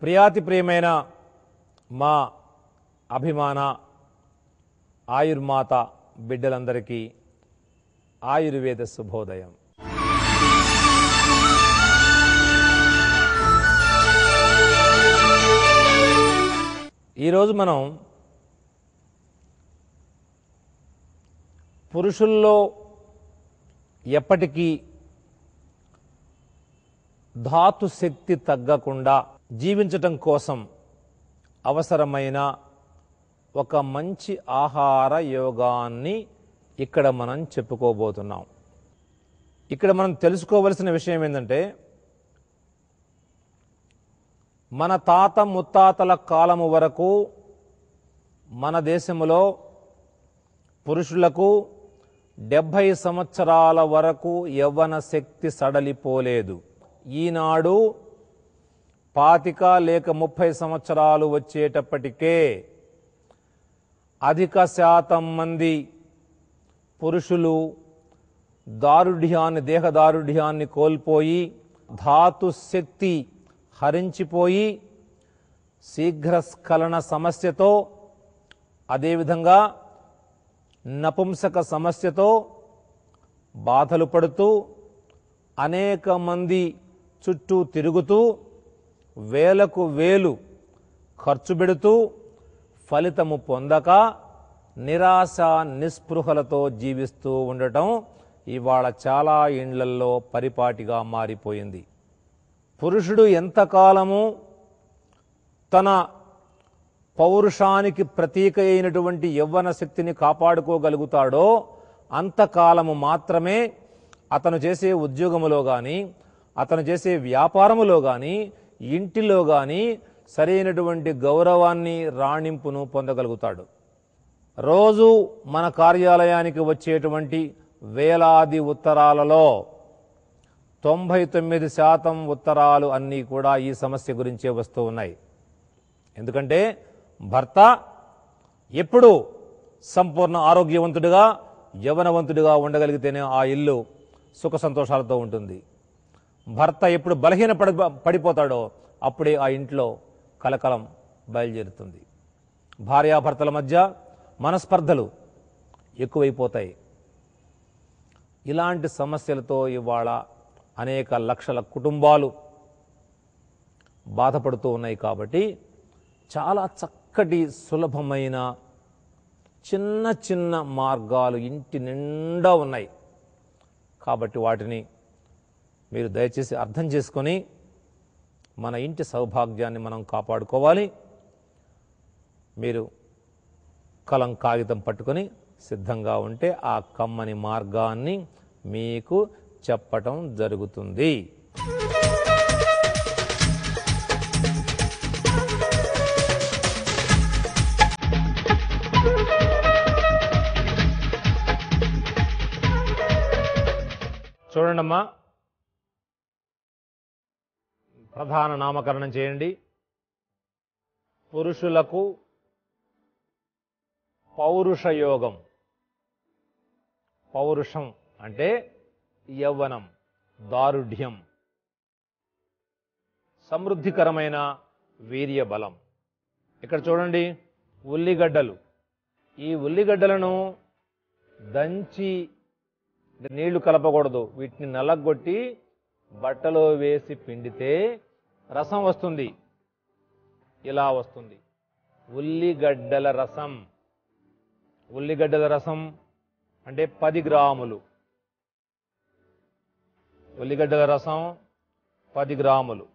ప్రియాతి ప్రియమైన మా అభిమాన ఆయుర్మాత బిడ్డలందరికీ ఆయుర్వేద శుభోదయం ఈరోజు మనం పురుషుల్లో ఎప్పటికీ ధాతు శక్తి తగ్గకుండా జీవించటం కోసం అవసరమైన ఒక మంచి ఆహార యోగాన్ని ఇక్కడ మనం చెప్పుకోబోతున్నాం ఇక్కడ మనం తెలుసుకోవలసిన విషయం ఏంటంటే మన తాత ముత్తాతల కాలము వరకు మన దేశంలో పురుషులకు డెబ్భై సంవత్సరాల వరకు యవ్వన శక్తి సడలిపోలేదు ఈనాడు పాతిక లేక ముప్పై సంవత్సరాలు వచ్చేటప్పటికే అధిక శాతం మంది పురుషులు దారుఢ్యాన్ని దేహదారుఢ్యాన్ని కోల్పోయి ధాతు శక్తి హరించిపోయి శీఘ్రస్ఖలన సమస్యతో అదేవిధంగా నపుంసక సమస్యతో బాధలు పడుతూ అనేక మంది చుట్టూ తిరుగుతూ వేలకు వేలు ఖర్చు పెడుతూ ఫలితము పొందక నిరాశ నిస్పృహలతో జీవిస్తూ ఉండటం ఇవాళ చాలా ఇండ్లల్లో పరిపాటిగా మారిపోయింది పురుషుడు ఎంతకాలము తన పౌరుషానికి ప్రతీక అయినటువంటి యవ్వన శక్తిని కాపాడుకోగలుగుతాడో అంతకాలము మాత్రమే అతను చేసే ఉద్యోగములో కానీ అతను చేసే వ్యాపారములో కానీ ఇంటిలో కానీ సరైనటువంటి గౌరవాన్ని రాణింపును పొందగలుగుతాడు రోజు మన కార్యాలయానికి వచ్చేటువంటి వేలాది ఉత్తరాలలో తొంభై తొమ్మిది శాతం ఉత్తరాలు అన్నీ కూడా ఈ సమస్య గురించే వస్తూ ఉన్నాయి ఎందుకంటే భర్త ఎప్పుడు సంపూర్ణ ఆరోగ్యవంతుడిగా యవనవంతుడిగా ఉండగలిగితేనే ఆ ఇల్లు సుఖ సంతోషాలతో ఉంటుంది భర్త ఎప్పుడు బలహీన పడి పడిపోతాడో అప్పుడే ఆ ఇంట్లో కలకలం బయలుదేరుతుంది భార్యాభర్తల మధ్య మనస్పర్ధలు ఎక్కువైపోతాయి ఇలాంటి సమస్యలతో ఇవాళ అనేక లక్షల కుటుంబాలు బాధపడుతూ ఉన్నాయి కాబట్టి చాలా చక్కటి సులభమైన చిన్న చిన్న మార్గాలు ఇంటి నిండా ఉన్నాయి కాబట్టి వాటిని మీరు దయచేసి అర్థం చేసుకొని మన ఇంటి సౌభాగ్యాన్ని మనం కాపాడుకోవాలి మీరు కలం కాగితం పట్టుకొని సిద్ధంగా ఉంటే ఆ కమ్మని మార్గాన్ని మీకు చెప్పటం జరుగుతుంది చూడండమ్మా ప్రధాన నామకరణం చేయండి పురుషులకు పౌరుషయోగం పౌరుషం అంటే యవ్వనం దారుఢ్యం సమృద్ధికరమైన వీర్య బలం ఇక్కడ చూడండి ఉల్లిగడ్డలు ఈ ఉల్లిగడ్డలను దంచి నీళ్లు కలపకూడదు వీటిని నలగొట్టి బట్టలో వేసి పిండితే రసం వస్తుంది ఇలా వస్తుంది ఉల్లిగడ్డల రసం ఉల్లిగడ్డల రసం అంటే పది గ్రాములు ఉల్లిగడ్డల రసం పది గ్రాములు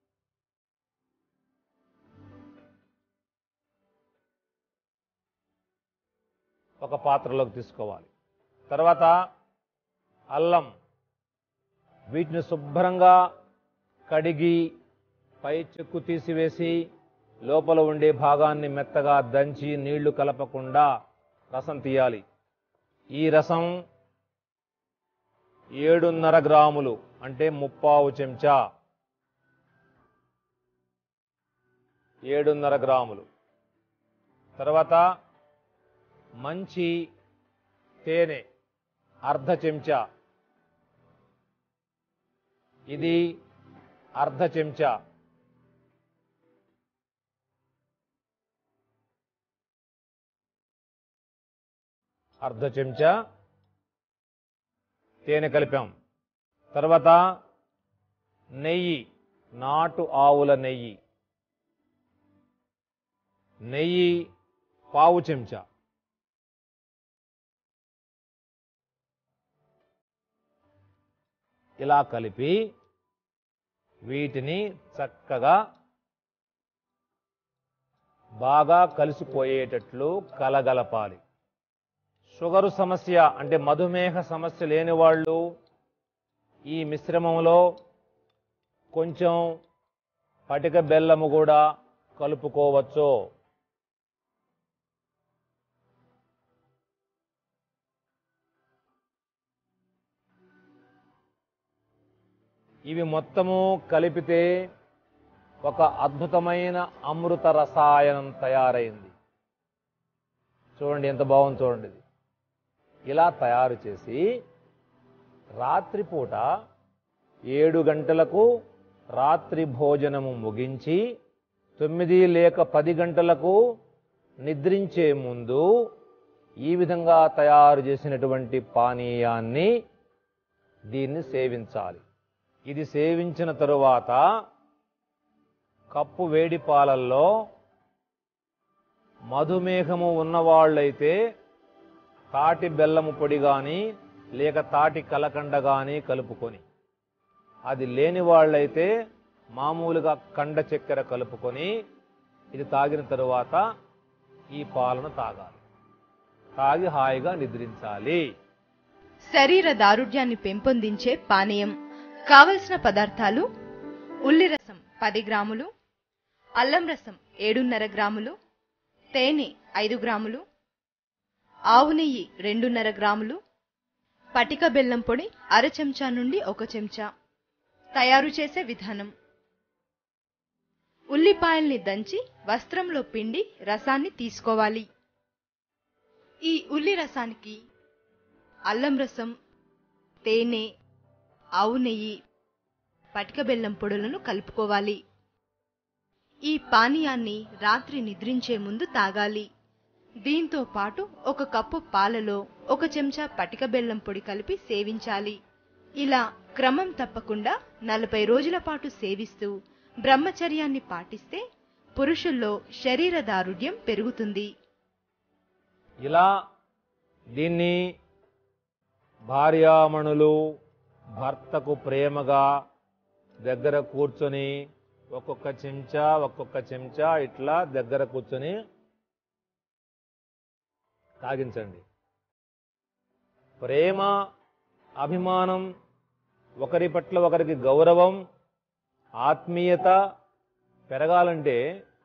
ఒక పాత్రలోకి తీసుకోవాలి తర్వాత అల్లం వీటిని శుభ్రంగా కడిగి పై చెక్కు తీసివేసి లోపల ఉండే భాగాన్ని మెత్తగా దంచి నీళ్లు కలపకుండా రసం తీయాలి ఈ రసం ఏడున్నర గ్రాములు అంటే ముప్పావు చెంచా ఏడున్నర గ్రాములు తర్వాత మంచి తేనె అర్ధ చెంచా ఇది అర్ధ చెంచా అర్ధ చెంచా తేనె కలిపాం తర్వాత నెయ్యి నాటు ఆవుల నెయ్యి నెయ్యి పావు చెంచా ఇలా కలిపి వీటిని చక్కగా బాగా కలిసిపోయేటట్లు కలగలపాలి షుగరు సమస్య అంటే మధుమేహ సమస్య లేని వాళ్ళు ఈ మిశ్రమంలో కొంచెం పటిక బెల్లము కూడా కలుపుకోవచ్చు ఇవి మొత్తము కలిపితే ఒక అద్భుతమైన అమృత రసాయనం తయారైంది చూడండి ఎంత బాగుంది చూడండి ఇది ఇలా తయారు చేసి రాత్రిపూట ఏడు గంటలకు రాత్రి భోజనము ముగించి తొమ్మిది లేక పది గంటలకు నిద్రించే ముందు ఈ విధంగా తయారు చేసినటువంటి పానీయాన్ని దీన్ని సేవించాలి ఇది సేవించిన తరువాత కప్పు వేడి పాలల్లో మధుమేహము ఉన్నవాళ్ళైతే తాటి బెల్లము పొడి కానీ లేక తాటి కలకండ కానీ కలుపుకొని అది లేని వాళ్ళైతే మామూలుగా కండ చక్కెర కలుపుకొని ఇది తాగిన తరువాత ఈ పాలను తాగాలి తాగి హాయిగా నిద్రించాలి శరీర దారుఢ్యాన్ని పెంపొందించే పానీయం కావలసిన పదార్థాలు ఉల్లి రసం పది గ్రాములు అల్లం రసం ఏడున్నర గ్రాములు తేనె ఐదు గ్రాములు ఆవు నెయ్యి రెండున్నర గ్రాములు పటిక బెల్లం పొడి అర చెంచా నుండి ఒక చెంచా తయారు చేసే విధానం ఉల్లిపాయల్ని దంచి వస్త్రంలో పిండి రసాన్ని తీసుకోవాలి ఈ ఉల్లి రసానికి అల్లం రసం తేనె ఆవు నెయ్యి పటిక బెల్లం పొడులను కలుపుకోవాలి ఈ పానీయాన్ని రాత్రి నిద్రించే ముందు తాగాలి దీంతో పాటు ఒక కప్పు పాలలో ఒక చెంచా పటిక బెల్లం పొడి కలిపి సేవించాలి ఇలా క్రమం తప్పకుండా నలభై రోజుల పాటు సేవిస్తూ బ్రహ్మచర్యాన్ని పాటిస్తే పురుషుల్లో శరీర దారుఢ్యం పెరుగుతుంది ఇలా దీన్ని భార్యామణులు భర్తకు ప్రేమగా దగ్గర కూర్చొని ఒక్కొక్క చెంచా ఒక్కొక్క చెంచా ఇట్లా దగ్గర కూర్చొని తాగించండి ప్రేమ అభిమానం ఒకరి పట్ల ఒకరికి గౌరవం ఆత్మీయత పెరగాలంటే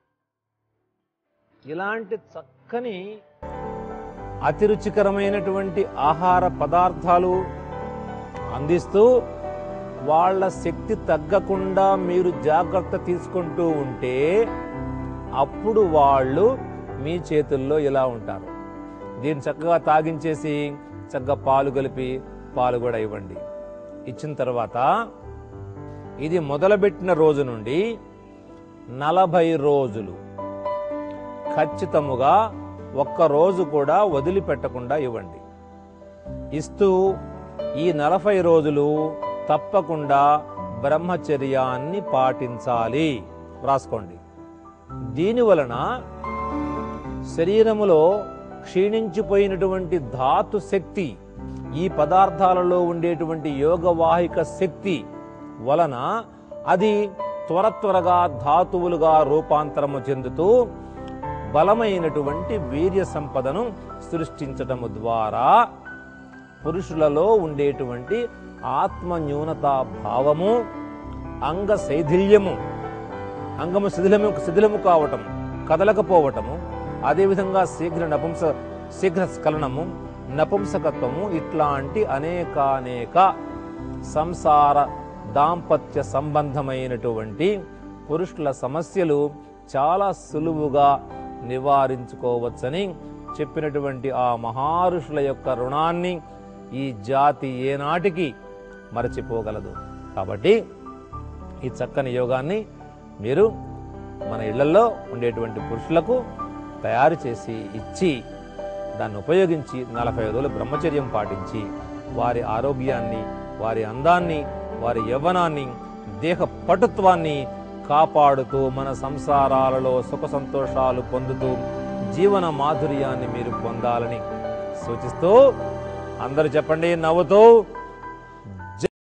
ఇలాంటి చక్కని అతి రుచికరమైనటువంటి ఆహార పదార్థాలు అందిస్తూ వాళ్ళ శక్తి తగ్గకుండా మీరు జాగ్రత్త తీసుకుంటూ ఉంటే అప్పుడు వాళ్ళు మీ చేతుల్లో ఇలా ఉంటారు దీన్ని చక్కగా తాగించేసి చక్కగా పాలు కలిపి పాలు కూడా ఇవ్వండి ఇచ్చిన తర్వాత ఇది మొదలుపెట్టిన రోజు నుండి నలభై రోజులు ఖచ్చితముగా ఒక్క రోజు కూడా వదిలిపెట్టకుండా ఇవ్వండి ఇస్తూ ఈ నలభై రోజులు తప్పకుండా బ్రహ్మచర్యాన్ని పాటించాలి రాసుకోండి దీని వలన శరీరములో క్షీణించిపోయినటువంటి ధాతు శక్తి ఈ పదార్థాలలో ఉండేటువంటి యోగవాహిక శక్తి వలన అది త్వర త్వరగా ధాతువులుగా రూపాంతరము చెందుతూ బలమైనటువంటి వీర్య సంపదను సృష్టించటము ద్వారా పురుషులలో ఉండేటువంటి ఆత్మ న్యూనతా భావము అంగ శైథిల్యము అంగము శిథిలము శిథిలము కావటం కదలకపోవటము అదేవిధంగా శీఘ్ర నపుంస శీఘ్ర స్ఖలనము నపుంసకత్వము ఇట్లాంటి అనేకానేక సంసార దాంపత్య సంబంధమైనటువంటి పురుషుల సమస్యలు చాలా సులువుగా నివారించుకోవచ్చని చెప్పినటువంటి ఆ మహారుషుల యొక్క రుణాన్ని ఈ జాతి ఏనాటికి మరచిపోగలదు కాబట్టి ఈ చక్కని యోగాన్ని మీరు మన ఇళ్లలో ఉండేటువంటి పురుషులకు తయారు చేసి ఇచ్చి దాన్ని ఉపయోగించి నలభై ఐదు రోజులు బ్రహ్మచర్యం పాటించి వారి ఆరోగ్యాన్ని వారి అందాన్ని వారి యవ్వనాన్ని దేహ పటుత్వాన్ని కాపాడుతూ మన సంసారాలలో సుఖ సంతోషాలు పొందుతూ జీవన మాధుర్యాన్ని మీరు పొందాలని సూచిస్తూ అందరూ చెప్పండి నవ్వుతూ